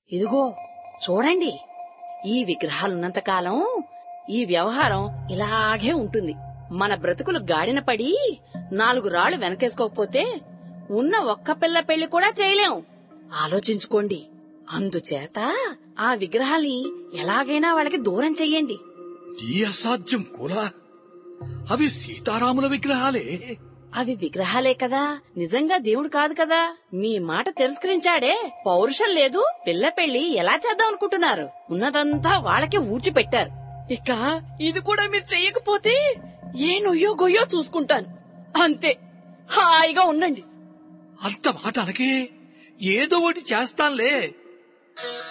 ఇదిగో చూడండి ఈ విగ్రహాలున్నంత కాలం ఈ వ్యవహారం ఇలాగే ఉంటుంది మన బ్రతుకులు గాడిన పడి నాలుగు రాళ్లు వెనకేసుకోకపోతే ఉన్న ఒక్క పిల్ల పెళ్లి కూడా చేయలేం ఆలోచించుకోండి అందుచేత ఆ విగ్రహాల్ని ఎలాగైనా వాళ్ళకి దూరం చెయ్యండి నీ అసాధ్యం కూడా అవి సీతారాముల విగ్రహాలే అవి విగ్రహాలే కదా నిజంగా దేవుడు కాదు కదా మీ మాట తిరస్కరించాడే పౌరుషం లేదు పిల్ల పెళ్లి ఎలా చేద్దాం అనుకుంటున్నారు ఉన్నదంతా వాళ్ళకే ఊడ్చి పెట్టారు ఇక ఇది కూడా మీరు చెయ్యకపోతే ఏ నొయ్యో గొయ్యో చూసుకుంటాను అంతే హాయిగా ఉండండి అంత మాట అనకే ఏదో ఒకటి చేస్తాన్లే